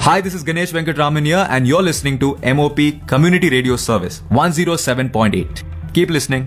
Hi, this is Ganesh Venkatraman here, and you're listening to MOP Community Radio Service 107.8. Keep listening.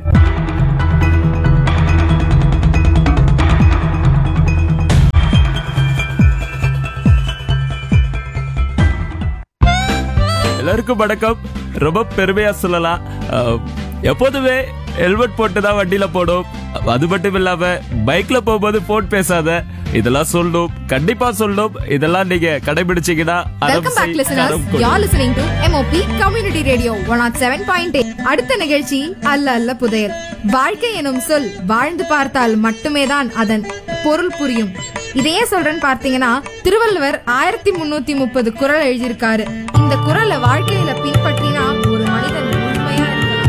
எல்லாருக்கும் வணக்கம் ரொம்ப பெருமையா சொல்லலாம் அஹ், எப்போதுமே ஹெல்மெட் போட்டு தான் வண்டியில போடும் அது மட்டும் இல்லாம பைக்ல போகும்போது போன் பேசாத இதெல்லாம் சொல்லணும் கண்டிப்பா சொல்லணும் இதெல்லாம் நீங்க கடைபிடிச்சீங்கன்னா அறம் வெல்கம் பேக் செய், லிசனர்ஸ் அறம் கொடு. you're listening to MOP community radio one ought seven point அடுத்த நிகழ்ச்சி அல்ல அல்ல புதையல் வாழ்க்கை எனும் சொல் வாழ்ந்து பார்த்தால் மட்டுமே தான் அதன் பொருள் புரியும் இதையே சொல்றேன்னு பார்த்தீங்கன்னா திருவள்ளுவர் ஆயிரத்தி முன்னூத்தி முப்பது குறள் எழுதியிருக்காரு இந்த குறளை வாழ்க்கையில பின்பற்றினா ஒரு மனிதன் முழுமையா இருக்கலாம்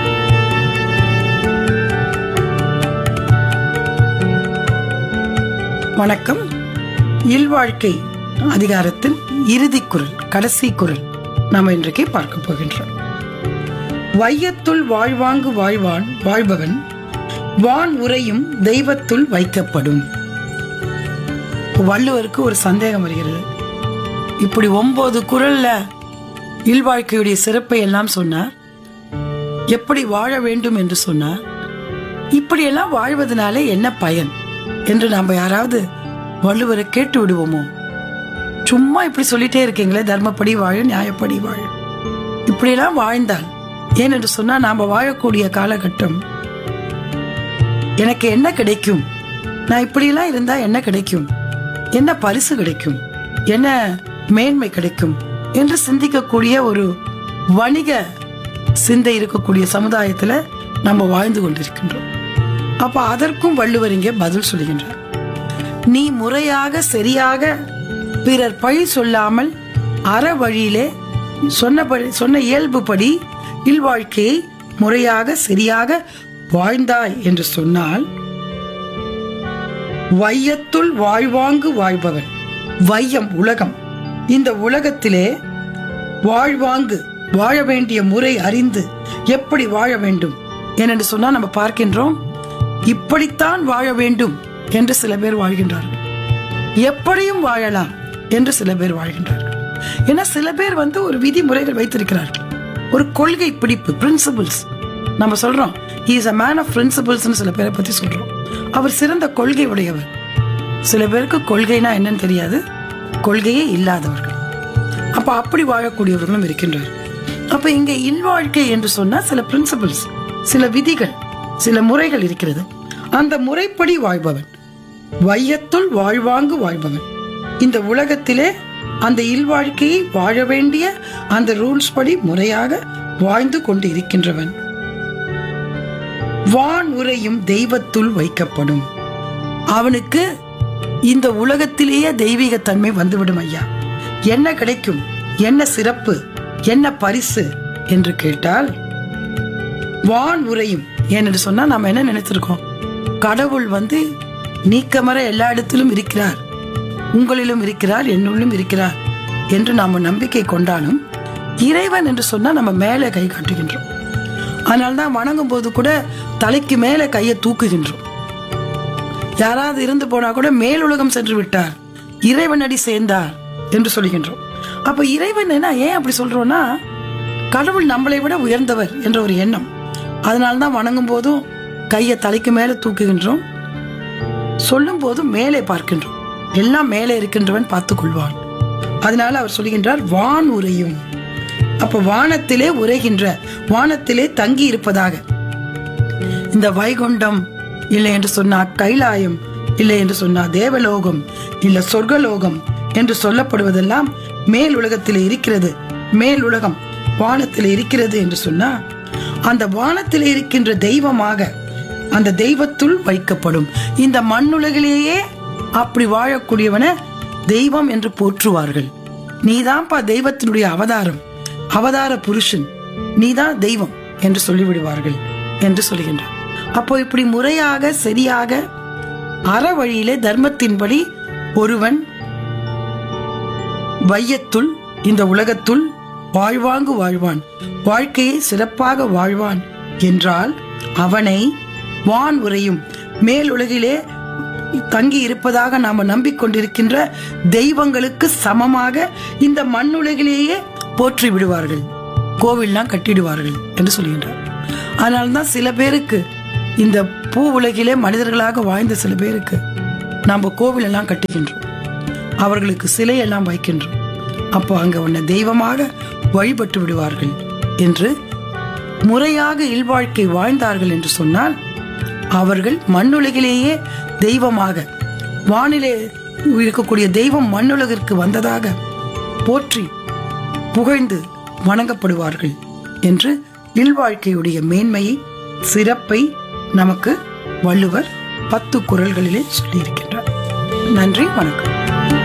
வணக்கம் இல்வாழ்க்கை அதிகாரத்தின் இறுதி குரல் கடைசி குரல் நாம் இன்றைக்கு பார்க்க போகின்றோம் வையத்துள் வாழ்வாங்கு வாழ்வான் வாழ்பவன் வான் உரையும் தெய்வத்துள் வைக்கப்படும் வள்ளுவருக்கு ஒரு சந்தேகம் வருகிறது இப்படி ஒன்பது குரல்ல இல்வாழ்க்கையுடைய சிறப்பை எல்லாம் சொன்னார் எப்படி வாழ வேண்டும் என்று சொன்னார் இப்படியெல்லாம் வாழ்வதனாலே என்ன பயன் என்று நாம் யாராவது வள்ளுவரை கேட்டு விடுவோமோ சும்மா இப்படி சொல்லிட்டே இருக்கீங்களே தர்மப்படி வாழ நியாயப்படி வாழ இப்படியெல்லாம் வாழ்ந்தால் ஏனென்று சொன்னா நாம வாழக்கூடிய காலகட்டம் எனக்கு என்ன கிடைக்கும் நான் இப்படியெல்லாம் இருந்தா என்ன கிடைக்கும் என்ன பரிசு கிடைக்கும் என்ன மேன்மை கிடைக்கும் என்று சிந்திக்கக்கூடிய ஒரு வணிக சிந்தை இருக்கக்கூடிய சமுதாயத்துல நம்ம வாழ்ந்து கொண்டிருக்கின்றோம் அப்ப அதற்கும் வள்ளுவர் இங்கே பதில் சொல்லுகின்றார் நீ முறையாக சரியாக பிறர் பழி சொல்லாமல் அற வழியிலே சொன்னபடி சொன்ன இயல்புப்படி இல்வாழ்க்கையை முறையாக சரியாக வாழ்ந்தாய் என்று சொன்னால் வையத்துள் வாழ்வாங்கு வாழ்பவன் வையம் உலகம் இந்த உலகத்திலே வாழ்வாங்கு வாழ வேண்டிய முறை அறிந்து எப்படி வாழ வேண்டும் ஏனென்று சொன்னா நம்ம பார்க்கின்றோம் இப்படித்தான் வாழ வேண்டும் என்று சில பேர் வாழ்கின்றார்கள் எப்படியும் வாழலாம் என்று சில பேர் வாழ்கின்றார்கள் ஏன்னா சில பேர் வந்து ஒரு விதிமுறைகள் வைத்திருக்கிறார்கள் ஒரு கொள்கை பிடிப்பு பிரின்சிபிள்ஸ் நம்ம சொல்றோம் is a man of principles சில பேரை பத்தி சொல்றோம் அவர் சிறந்த கொள்கை உடையவர் சில பேருக்கு கொள்கைனா என்னன்னு தெரியாது கொள்கையே இல்லாதவர்கள் அப்ப அப்படி வாழக்கூடியவர்களும் இருக்கின்றார் அப்ப இங்க இல்வாழ்க்கை என்று சொன்னா சில பிரின்சிபிள்ஸ் சில விதிகள் சில முறைகள் இருக்கிறது அந்த முறைப்படி வாழ்பவன் வையத்துள் வாழ்வாங்கு வாழ்பவன் இந்த உலகத்திலே அந்த இல்வாழ்க்கையை வாழ வேண்டிய அந்த ரூல்ஸ் படி முறையாக வாழ்ந்து கொண்டு இருக்கின்றவன் வான் உரையும் தெய்வத்துள் வைக்கப்படும் அவனுக்கு இந்த உலகத்திலேயே தெய்வீகத்தன்மை வந்துவிடும் ஐயா என்ன கிடைக்கும் என்ன சிறப்பு என்ன பரிசு என்று கேட்டால் வான் உரையும் ஏனென்று சொன்னா நாம என்ன நினைச்சிருக்கோம் கடவுள் வந்து நீக்கமர எல்லா இடத்திலும் இருக்கிறார் உங்களிலும் இருக்கிறார் என்னுள்ளும் இருக்கிறார் என்று நாம நம்பிக்கை கொண்டாலும் இறைவன் என்று சொன்னா நம்ம மேலே கை காட்டுகின்றோம் அதனால்தான் வணங்கும் போது கூட தலைக்கு மேலே கையை தூக்குகின்றோம் யாராவது இருந்து போனா கூட மேலுலகம் சென்று விட்டார் இறைவன் அடி சேர்ந்தார் என்று சொல்லுகின்றோம் அப்ப இறைவன் என்ன ஏன் அப்படி சொல்றோம்னா கடவுள் நம்மளை விட உயர்ந்தவர் என்ற ஒரு எண்ணம் அதனால்தான் வணங்கும் போதும் கையை தலைக்கு மேலே தூக்குகின்றோம் சொல்லும் போதும் மேலே பார்க்கின்றோம் எல்லாம் மேலே இருக்கின்றவன் பார்த்துக் கொள்வான் அதனால அவர் சொல்லுகின்றார் வான் உரையும் அப்ப வானத்திலே உரைகின்ற வானத்திலே தங்கி இருப்பதாக இந்த வைகுண்டம் இல்லை என்று சொன்னா கைலாயம் இல்லை என்று சொன்னா தேவலோகம் இல்ல சொர்க்கலோகம் என்று சொல்லப்படுவதெல்லாம் மேல் உலகத்தில் இருக்கிறது மேல் உலகம் வானத்தில் இருக்கிறது என்று சொன்னா அந்த வானத்தில் இருக்கின்ற தெய்வமாக அந்த தெய்வத்துள் வைக்கப்படும் இந்த மண்ணுலகிலேயே அப்படி வாழக்கூடியவன தெய்வம் என்று போற்றுவார்கள் நீதான்ப்பா தெய்வத்தினுடைய அவதாரம் அவதார புருஷன் நீதான் தெய்வம் என்று சொல்லிவிடுவார்கள் என்று சொல்கின்றார் அப்போ இப்படி முறையாக சரியாக அற வழியிலே தர்மத்தின்படி ஒருவன் வையத்துள் இந்த உலகத்துள் வாழ்வாங்கு வாழ்வான் வாழ்க்கையை சிறப்பாக வாழ்வான் என்றால் அவனை வான் உரையும் மேல் உலகிலே தங்கி இருப்பதாக நாம நம்பிக்கொண்டிருக்கின்ற தெய்வங்களுக்கு சமமாக இந்த மண்ணுலகிலேயே போற்றி விடுவார்கள் கோவில்லாம் கட்டிடுவார்கள் என்று சொல்கின்றார் அதனால்தான் சில பேருக்கு இந்த பூ உலகிலே மனிதர்களாக வாழ்ந்த சில பேருக்கு நாம் கோவில் எல்லாம் கட்டுகின்றோம் அவர்களுக்கு சிலையெல்லாம் வைக்கின்றோம் அப்போ அங்க உன்னை தெய்வமாக வழிபட்டு விடுவார்கள் என்று முறையாக இல்வாழ்க்கை வாழ்ந்தார்கள் என்று சொன்னால் அவர்கள் மண்ணுலகிலேயே தெய்வமாக வானிலே இருக்கக்கூடிய தெய்வம் மண்ணுலகிற்கு வந்ததாக போற்றி புகழ்ந்து வணங்கப்படுவார்கள் என்று இல்வாழ்க்கையுடைய மேன்மையை சிறப்பை நமக்கு வள்ளுவர் பத்து குரல்களிலே சொல்லியிருக்கின்றார் நன்றி வணக்கம்